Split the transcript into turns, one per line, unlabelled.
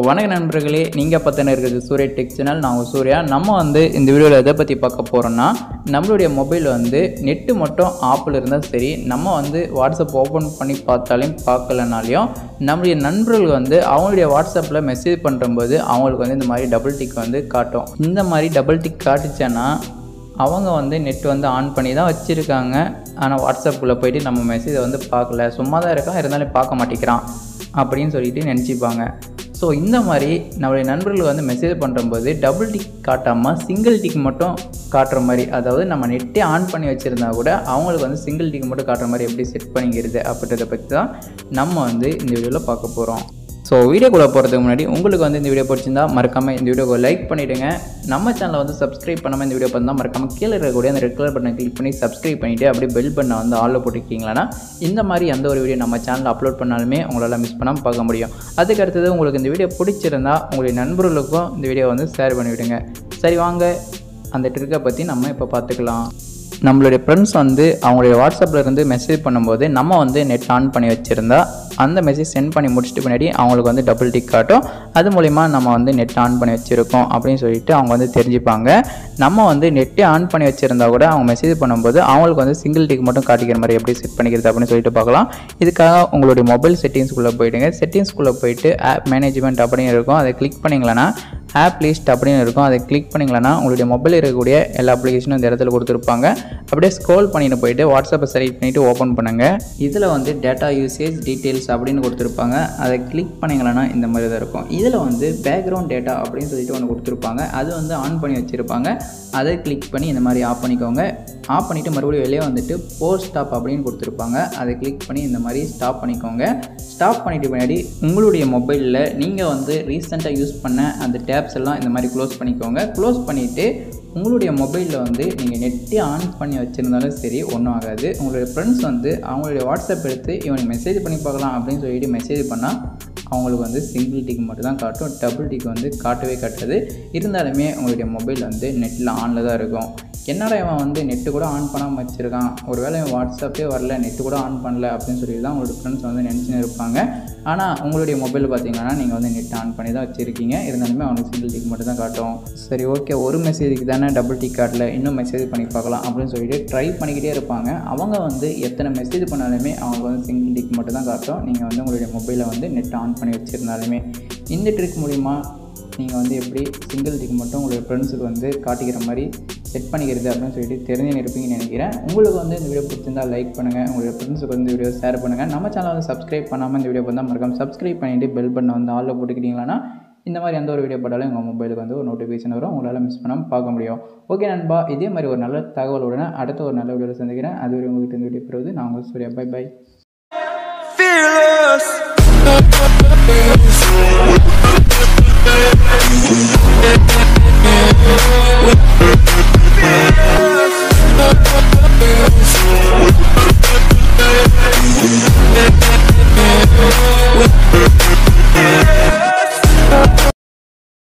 வணக்க நண்பர்களே நீங்கள் பார்த்துன்னு இருக்கிறது சூர்யா டெக் சேனல் நான் உங்கள் சூர்யா நம்ம வந்து இந்த வீடியோவில் எதை பற்றி பார்க்க போகிறோன்னா நம்மளுடைய மொபைல் வந்து நெட்டு மட்டும் ஆப்பில் இருந்தால் சரி நம்ம வந்து வாட்ஸ்அப் ஓப்பன் பண்ணி பார்த்தாலையும் பார்க்கலனாலையும் நம்மளுடைய நண்பர்கள் வந்து அவங்களுடைய வாட்ஸ்அப்பில் மெசேஜ் பண்ணும்போது அவங்களுக்கு வந்து இந்த மாதிரி டபுள் டிக் வந்து காட்டும் இந்த மாதிரி டபுள் டிக் காட்டுச்சேன்னா அவங்க வந்து நெட் வந்து ஆன் பண்ணி தான் வச்சுருக்காங்க ஆனால் வாட்ஸ்அப்புக்குள்ளே போயிட்டு நம்ம மெசேஜை வந்து பார்க்கல சும்மா தான் இருக்கான் இருந்தாலும் பார்க்க மாட்டேங்கிறான் அப்படின்னு சொல்லிட்டு நினச்சிப்பாங்க ஸோ இந்த மாதிரி நம்மளுடைய நண்பர்கள் வந்து மெசேஜ் பண்ணும்போது டபுள் டிக் காட்டாமல் சிங்கிள் டிக் மட்டும் காட்டுற மாதிரி அதாவது நம்ம நெட்டே ஆன் பண்ணி வச்சுருந்தா கூட அவங்களுக்கு வந்து சிங்கிள் டிக் மட்டும் காட்டுற மாதிரி எப்படி செட் பண்ணிக்கிறது அப்படின்றத பற்றி தான் நம்ம வந்து இந்த வீடியோவில் பார்க்க போகிறோம் ஸோ வீடியோக்குள்ளே போகிறதுக்கு முன்னாடி உங்களுக்கு வந்து இந்த வீடியோ பிடிச்சிருந்தா மறக்காமல் இந்த வீடியோவை லைக் பண்ணிவிடுங்க நம்ம சேனலை வந்து சப்ஸ்கிரைப் பண்ணாமல் இந்த வீடியோ பார்த்தா மறக்காமல் கீழே இருக்கக்கூடிய அந்த ரெட் கலர் பட்டனை கிளிக் பண்ணி சப்ஸ்கிரைப் பண்ணிவிட்டு அப்படியே பெல் பண்ண வந்து ஆளில் போட்டுக்கிங்களா இந்த மாதிரி எந்த ஒரு வீடியோ நம்ம சேனலில் அப்லோட் பண்ணாலுமே உங்களால் மிஸ் பண்ணாமல் பார்க்க முடியும் அதுக்கு அடுத்தது உங்களுக்கு இந்த வீடியோ பிடிச்சிருந்தா உங்களுடைய நண்பர்களுக்கும் இந்த வீடியோ வந்து ஷேர் பண்ணிவிடுங்க சரி வாங்க அந்த ட்ரிக்கை பற்றி நம்ம இப்போ பார்த்துக்கலாம் நம்மளுடைய ஃப்ரெண்ட்ஸ் வந்து அவங்களுடைய வாட்ஸ்அப்பில் இருந்து மெசேஜ் பண்ணும்போது நம்ம வந்து நெட் ஆன் பண்ணி வச்சுருந்தா அந்த மெசேஜ் சென்ட் பண்ணி முடிச்சுட்டு பின்னாடி அவங்களுக்கு வந்து டபுள் டிக் காட்டும் அது மூலிமா நம்ம வந்து நெட் ஆன் பண்ணி வச்சுருக்கோம் அப்படின்னு சொல்லிட்டு அவங்க வந்து தெரிஞ்சுப்பாங்க நம்ம வந்து நெட்டே ஆன் பண்ணி வச்சுருந்தா கூட அவங்க மெசேஜ் பண்ணும்போது அவங்களுக்கு வந்து சிங்கிள் டிக் மட்டும் காட்டிக்கிற மாதிரி எப்படி செட் பண்ணிக்கிறது அப்படின்னு சொல்லிட்டு பார்க்கலாம் இதுக்காக உங்களுடைய மொபைல் செட்டிங்ஸ்குள்ளே போயிடுங்க செட்டிங்ஸ்குள்ளே போயிட்டு ஆப் மேனேஜ்மெண்ட் அப்படின்னு இருக்கும் அதை கிளிக் பண்ணிங்களன்னா ஆப் லிஸ்ட் அப்படின்னு இருக்கும் அதை கிளிக் பண்ணிங்களன்னா உங்களுடைய மொபைல் இருக்கக்கூடிய எல்லா அப்ளிகேஷனும் இந்த இடத்துல கொடுத்துருப்பாங்க அப்படியே ஸ்க்ரோல் பண்ணிட்டு போயிட்டு வாட்ஸ்அப்பை செலக்ட் பண்ணிவிட்டு ஓப்பன் பண்ணுங்கள் இதில் வந்து டேட்டா யூசேஜ் டீட்டெயில்ஸ் அப்படின்னு கொடுத்துருப்பாங்க அதை கிளிக் பண்ணிங்களன்னா இந்த மாதிரி தான் இருக்கும் இதில் வந்து பேக்ரவுண்ட் டேட்டா அப்படின்னு சொல்லிட்டு ஒன்று கொடுத்துருப்பாங்க அது வந்து ஆன் பண்ணி வச்சுருப்பாங்க அதை கிளிக் பண்ணி இந்த மாதிரி ஆஃப் பண்ணிக்கோங்க ஆஃப் பண்ணிவிட்டு மறுபடியும் வெளியே வந்துட்டு போர் ஸ்டாப் அப்படின்னு கொடுத்துருப்பாங்க அதை கிளிக் பண்ணி இந்த மாதிரி ஸ்டாப் பண்ணிக்கோங்க ஸ்டாப் பண்ணிட்டு பின்னாடி உங்களுடைய மொபைலில் நீங்கள் வந்து ரீசெண்டாக யூஸ் பண்ண அந்த டேப்ஸ் எல்லாம் இந்த மாதிரி க்ளோஸ் பண்ணிக்கோங்க க்ளோஸ் பண்ணிவிட்டு உங்களுடைய மொபைலில் வந்து நீங்கள் நெட்டே ஆன் பண்ணி வச்சுருந்தாலும் சரி ஒன்றும் ஆகாது உங்களுடைய ஃப்ரெண்ட்ஸ் வந்து அவங்களுடைய வாட்ஸ்அப் எடுத்து இவனுக்கு மெசேஜ் பண்ணி பார்க்கலாம் அப்படின்னு சொல்லிட்டு மெசேஜ் பண்ணால் அவங்களுக்கு வந்து சிங்கிள் டிக் மட்டும் தான் காட்டும் டபுள் டிக் வந்து காட்டவே காட்டாது இருந்தாலுமே உங்களுடைய மொபைல் வந்து நெட்டில் ஆனில் தான் இருக்கும் என்னடா இவன் வந்து நெட்டு கூட ஆன் பண்ணாமல் வச்சுருக்கான் ஒருவேளை இவன் வாட்ஸ்அப்பே வரல நெட்டு கூட ஆன் பண்ணல அப்படின்னு சொல்லி தான் உங்களோட ஃப்ரெண்ட்ஸ் வந்து நினச்சின்னு இருப்பாங்க ஆனால் உங்களுடைய மொபைல் பார்த்தீங்கன்னா நீங்கள் வந்து நெட் ஆன் பண்ணி தான் வச்சுருக்கீங்க இருந்தாலுமே அவனுக்கு சிங்கிள் டிக் மட்டும் தான் காட்டும் சரி ஓகே ஒரு மெசேஜுக்கு தானே டபுள் டிக் காட்டல இன்னும் மெசேஜ் பண்ணி பார்க்கலாம் அப்படின்னு சொல்லிட்டு ட்ரை பண்ணிக்கிட்டே இருப்பாங்க அவங்க வந்து எத்தனை மெசேஜ் பண்ணாலுமே அவங்களுக்கு வந்து சிங்கிள் டிக் மட்டும் தான் காட்டும் நீங்கள் வந்து உங்களுடைய மொபைலை வந்து நெட் ஆன் பண்ணி வச்சுருந்தாலுமே இந்த ட்ரிக் மூலிமா நீங்கள் வந்து எப்படி சிங்கிள் டிக் மட்டும் உங்களுடைய ஃப்ரெண்ட்ஸுக்கு வந்து காட்டிக்கிற மாதிரி செட் பண்ணிக்கிறது அப்படின்னு சொல்லிட்டு தெரிஞ்சு இருப்பீங்கன்னு நினைக்கிறேன் உங்களுக்கு வந்து இந்த வீடியோ பிடிச்சிருந்தா லைக் பண்ணுங்கள் உங்களுடைய ஃப்ரெண்ட்ஸுக்கு வந்து வீடியோ ஷேர் பண்ணுங்கள் நம்ம சேனல் வந்து சப்ஸ்கிரைப் பண்ணாமல் இந்த வீடியோ பார்த்தா மறக்காம சப்ஸ்கிரைப் பண்ணிவிட்டு பெல் பண்ண வந்து ஆளில் போட்டுக்கிட்டீங்களா இந்த மாதிரி எந்த ஒரு வீடியோ போட்டாலும் உங்கள் மொபைலுக்கு வந்து ஒரு நோட்டிஃபிகேஷன் வரும் உங்களால் மிஸ் பண்ணாமல் பார்க்க முடியும் ஓகே நண்பா இதே மாதிரி ஒரு நல்ல தகவலுடன் அடுத்த ஒரு நல்ல வீடியோவில் சந்திக்கிறேன் அது வரை உங்கள்கிட்ட இந்த வீடியோ பெறுவது நான் உங்கள் Surya by by
fearless.
We'll